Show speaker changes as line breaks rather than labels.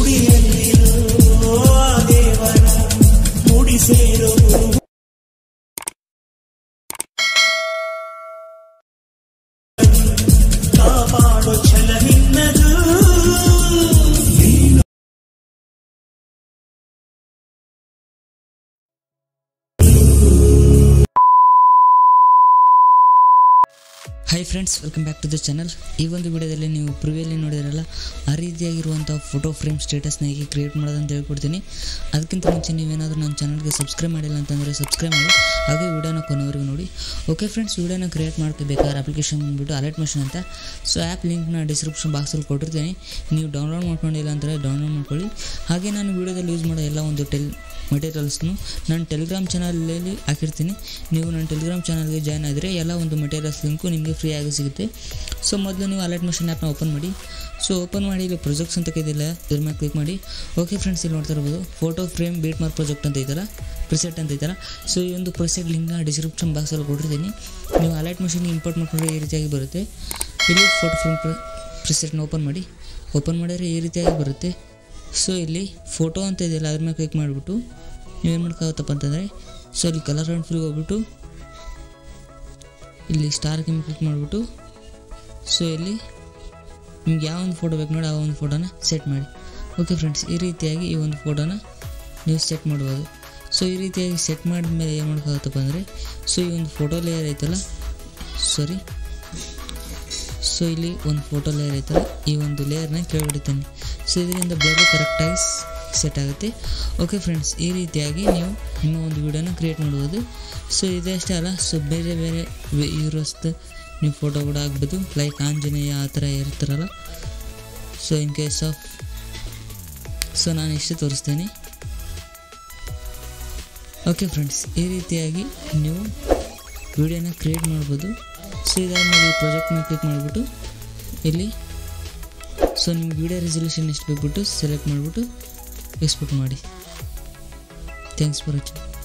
ಗುಡಿಯಲ್ಲಿರೋ ಆ ದೇವರ ಮುಡಿ ಸೇರೋ ಕಾಪಾಡೋ ಛಲ ನಿನ್ನದು
hi friends welcome back to the channel ಈ ಒಂದು ವಿಡಿಯೋದಲ್ಲಿ ನೀವು ಪ್ರಿವಿಯಲ್ಲಿ ನೋಡಿದ್ರಲ್ಲ ಆ ರೀತಿಯಾಗಿರುವಂಥ ಫೋಟೋ ಫ್ರೇಮ್ ಸ್ಟೇಟಸ್ನ ಹೇಗೆ ಕ್ರಿಯೇಟ್ ಮಾಡೋದು ಅಂತ ಹೇಳ್ಕೊಡ್ತೀನಿ ಅದಕ್ಕಿಂತ ಮುಂಚೆ ನೀವೇನಾದರೂ ನಮ್ಮ ಚಾನಲ್ಗೆ ಸಬ್ಸ್ಕ್ರೈಬ್ ಮಾಡಿಲ್ಲ ಅಂತಂದರೆ ಸಬ್ಸ್ಕ್ರೈಬ್ ಮಾಡಿ ಹಾಗೆ ವಿಡಿಯೋನ ಕೊನೆವರೆಗೂ ನೋಡಿ ಓಕೆ ಫ್ರೆಂಡ್ಸ್ ವಿಡಿಯೋನ ಕ್ರಿಯೇಟ್ ಮಾಡ್ಕೋಬೇಕಾದ್ರೆ ಅಪ್ಲಿಕೇಶನ್ ಬಂದುಬಿಟ್ಟು ಅಲರ್ಟ್ ಮಿಷನ್ ಅಂತ ಸೊ ಆ್ಯಪ್ ಲಿಂಕ್ನ ಡಿಸ್ಕ್ರಿಪ್ಷನ್ ಬಾಕ್ಸಲ್ಲಿ ಕೊಟ್ಟಿರ್ತೀನಿ ನೀವು ಡೌನ್ಲೋಡ್ ಮಾಡ್ಕೊಂಡಿಲ್ಲ ಅಂದರೆ ಡೌನ್ಲೋಡ್ ಮಾಡ್ಕೊಳ್ಳಿ ಹಾಗೆ ನಾನು ವಿಡಿಯೋದಲ್ಲಿ ಯೂಸ್ ಮಾಡೋ ಎಲ್ಲ ಒಂದು ಟೆಲ್ ಮೆಟೀರಿಯಲ್ಸ್ನು ನಾನು ಟೆಲಿಗ್ರಾಮ್ ಚಾನಲಲ್ಲಿ ಹಾಕಿರ್ತೀನಿ ನೀವು ನನ್ನ ಟೆಲಿಗ್ರಾಮ್ ಚಾನಲ್ಗೆ ಜಾಯ್ನ್ ಆದರೆ ಎಲ್ಲ ಒಂದು ಮೆಟೀರಿಯಲ್ಸ್ ಲಿಂಕು ನಿಮಗೆ ಫ್ರೀಯಾಗಿ ಸಿಗುತ್ತೆ ಸೊ ಮೊದಲು ನೀವು ಅಲರ್ಟ್ ಮಿಷನ್ ಆ್ಯಪ್ನ ಓಪನ್ ಮಾಡಿ ಸೊ ಓಪನ್ ಮಾಡಿ ಇಲ್ಲಿ ಪ್ರೊಜೆಕ್ಟ್ಸ್ ಅಂತ ಇದೆಯಲ್ಲ ಇದ್ರ ಮೇಲೆ ಕ್ಲಿಕ್ ಮಾಡಿ ಓಕೆ ಫ್ರೆಂಡ್ಸ್ ಇಲ್ಲಿ ನೋಡ್ತಾ ಇರ್ಬೋದು photo frame beat mark project ಅಂತ ಐತಲ್ಲ ಪ್ರಿಸೆಟ್ ಅಂತ ಐತಲ್ಲ ಸೊ ಈ ಒಂದು ಪ್ರಿಸೆಟ್ ಲಿಂಕ್ನ ಡಿಸ್ಕ್ರಿಪ್ಷನ್ ಬಾಕ್ಸಲ್ಲಿ ಕೊಟ್ಟಿರ್ತೀನಿ ನೀವು ಅಲರ್ಟ್ ಮಿಷನ್ ಇಂಪೋರ್ಟ್ ಮಾಡ್ಕೊಂಡ್ರೆ ಈ ರೀತಿಯಾಗಿ ಬರುತ್ತೆ ಇಲ್ಲಿ ಫೋಟೋ ಫ್ರೇಮ್ ಪ್ರಿಸೆಟ್ನ ಓಪನ್ ಮಾಡಿ ಓಪನ್ ಮಾಡಿದ್ರೆ ಈ ರೀತಿಯಾಗಿ ಬರುತ್ತೆ ಸೊ ಇಲ್ಲಿ ಫೋಟೋ ಅಂತ ಇದೆಯಲ್ಲ ಅದ್ರ ಮೇಲೆ ಕ್ಲಿಕ್ ಮಾಡಿಬಿಟ್ಟು ನೀವೇನು ಮಾಡ್ಕೋತ್ತಪ್ಪ ಅಂತಂದರೆ ಸೊ ಇಲ್ಲಿ ಕಲರ್ ಆ್ಯಂಡ್ ಫ್ರೀ ಹೋಗ್ಬಿಟ್ಟು ಇಲ್ಲಿ ಸ್ಟಾರ್ ಮೇಲೆ ಕ್ಲಿಕ್ ಮಾಡಿಬಿಟ್ಟು ಸೊ ಇಲ್ಲಿ ನಿಮ್ಗೆ ಯಾವ ಒಂದು ಫೋಟೋ ಬೇಕು ನೋಡಿ ಆ ಒಂದು ಫೋಟೋನ ಸೆಟ್ ಮಾಡಿ ಓಕೆ ಫ್ರೆಂಡ್ಸ್ ಈ ರೀತಿಯಾಗಿ ಈ ಒಂದು ಫೋಟೋನ ನೀವು ಸೆಟ್ ಮಾಡ್ಬೋದು ಸೊ ಈ ರೀತಿಯಾಗಿ ಸೆಟ್ ಮಾಡಿದ್ಮೇಲೆ ಏನು ಮಾಡ್ಕೋತ್ತಪ್ಪ ಅಂದರೆ ಸೊ ಈ ಒಂದು ಫೋಟೋ ಲೇಯರ್ ಐತಲ್ಲ ಸಾರಿ ಸೊ ಇಲ್ಲಿ ಒಂದು ಫೋಟೋ ಲೇಯರ್ ಐತಲ್ಲ ಈ ಒಂದು ಲೇಯರ್ನ ಕೆಳಗಿಡ್ತೀನಿ ಸೊ ಇದರಿಂದ ಬ್ಲರ್ ಕರೆಕ್ಟಾಗಿ ಸೆಟ್ ಆಗುತ್ತೆ ಓಕೆ ಫ್ರೆಂಡ್ಸ್ ಈ ರೀತಿಯಾಗಿ ನೀವು ನಿಮ್ಮ ಒಂದು ವಿಡಿಯೋನ ಕ್ರಿಯೇಟ್ ಮಾಡ್ಬೋದು ಸೊ ಇದೇ ಅಷ್ಟೇ ಅಲ್ಲ ಸೊ ಬೇರೆ ಬೇರೆ ಹೀರೋಸ್ದು ನೀವು ಫೋಟೋ ಕೂಡ ಆಗ್ಬೋದು ಲೈಕ್ ಆಂಜನೇಯ ಆ ಥರ ಇರ್ತಾರಲ್ಲ so in case of so ನಾನು ಇಷ್ಟೇ ತೋರಿಸ್ತೇನೆ ಓಕೆ ಫ್ರೆಂಡ್ಸ್ ಈ ರೀತಿಯಾಗಿ ನೀವು ವಿಡಿಯೋನ ಕ್ರಿಯೇಟ್ ಮಾಡ್ಬೋದು ಸೊ ಇದಾದಮೇಲೆ ಈ ಪ್ರಾಜೆಕ್ಟ್ನ ಕ್ಲಿಕ್ ಮಾಡಿಬಿಟ್ಟು ಇಲ್ಲಿ ಸೊ ನಿಮ್ಗೆ ವಿಡಿಯೋ ರೆಸಲ್ಯೂಷನ್ ಎಷ್ಟು ಬೇಕ್ಬಿಟ್ಟು ಸೆಲೆಕ್ಟ್ ಮಾಡಿಬಿಟ್ಟು ಎಕ್ಸ್ಪೋರ್ಟ್ ಮಾಡಿ ಥ್ಯಾಂಕ್ಸ್ ಫಾರ್ ವಾಚಿಂಗ್